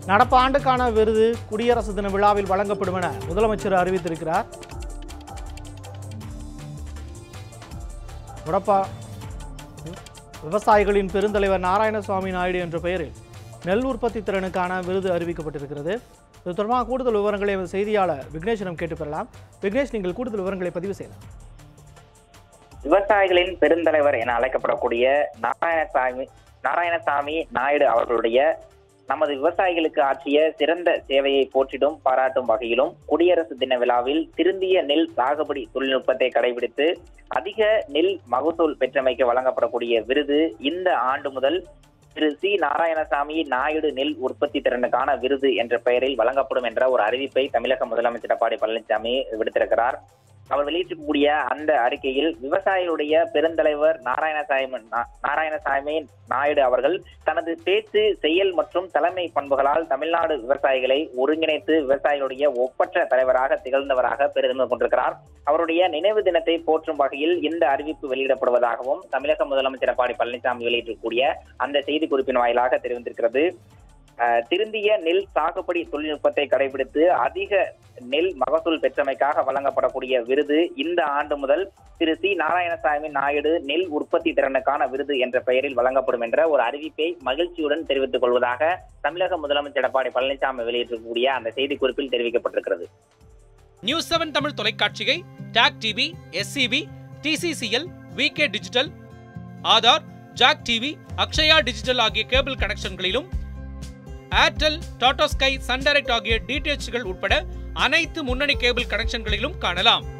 நடப்பு ஆண்டுக்கான விருது குடியரசு தின விழாவில் வழங்கப்படும் என முதலமைச்சர் அறிவித்திருக்கிறார் உடப்பா விவசாயிகளின் பெருந்தலைவர் நாராயணசுவாமி நாயுடு என்ற பெயரில் நெல் உற்பத்தி திறனுக்கான விருது அறிவிக்கப்பட்டிருக்கிறது இது தொடர்பாக கூடுதல் விவரங்களை எமது செய்தியாளர் விக்னேஷிடம் கேட்டு பெறலாம் விக்னேஷ் நீங்கள் கூடுதல் விவரங்களை பதிவு செய்யலாம் விவசாயிகளின் பெருந்தலைவர் என அழைக்கப்படக்கூடிய நாராயணசாமி நாராயணசாமி நாயுடு அவர்களுடைய நமது விவசாயிகளுக்கு ஆற்றிய சிறந்த சேவையை போற்றிடும் பாராட்டும் வகையிலும் குடியரசு தின விழாவில் திருந்திய நெல் சாகுபடி தொழில்நுட்பத்தை கடைபிடித்து அதிக நெல் மகசூல் பெற்றமைக்கு வழங்கப்படக்கூடிய விருது இந்த ஆண்டு முதல் திரு சி நாராயணசாமி நாயுடு நெல் உற்பத்தி திறனுக்கான விருது என்ற பெயரில் வழங்கப்படும் என்ற ஒரு அறிவிப்பை தமிழக முதலமைச்சர் எடப்பாடி பழனிசாமி விடுத்திருக்கிறார் அவர் வெளியிட்டிருக்கக்கூடிய அந்த அறிக்கையில் விவசாயிகளுடைய பெருந்தலைவர் நாராயணசாமி நா- நாராயணசாமி நாயுடு அவர்கள் தனது பேச்சு செயல் மற்றும் தலைமை பண்புகளால் தமிழ்நாடு விவசாயிகளை ஒருங்கிணைத்து விவசாயிகளுடைய ஒப்பற்ற தலைவராக திகழ்ந்தவராக பெருமை கொண்டிருக்கிறார் அவருடைய நினைவு தினத்தை போற்றும் வகையில் இந்த அறிவிப்பு வெளியிடப்படுவதாகவும் தமிழக முதலமைச்சர் எடப்பாடி பழனிசாமி வெளியிட்டிருக்கக்கூடிய அந்த செய்தி குறிப்பின் வாயிலாக தெரிவித்திருக்கிறது அஹ், திருந்திய நெல் சாகுபடி தொழில்நுட்பத்தை கடைபிடித்து அதிக நெல் மகசூல் பெற்றமைக்காக வழங்கப்படக்கூடிய விருது இந்த ஆண்டு முதல் திரு சி நாராயணசாமி நாயுடு நெல் உற்பத்தி திறனுக்கான விருது என்ற பெயரில் வழங்கப்படும் என்ற ஒரு அறிவிப்பை மகிழ்ச்சியுடன் தெரிவித்துக் கொள்வதாக தமிழக முதலமைச்சர் எடப்பாடி பழனிசாமி வெளியிட்டிருக்கக்கூடிய அந்த செய்தி குறிப்பில் தெரிவிக்கப்பட்டிருக்கிறது நியூஸ் செவன் தமிழ் தொலைக்காட்சியை talk TV SCB TCCL VK digital Aadhaar jack TV Akshaya digital ஆகிய கேபிள் கனெக்ஷன்களிலும் Airtel Tata Sky Sun Direct ஆகிய டிடிஎச்கள் உட்பட அனைத்து முன்னணி கேபிள் கனெக்ஷன்களிலும் காணலாம்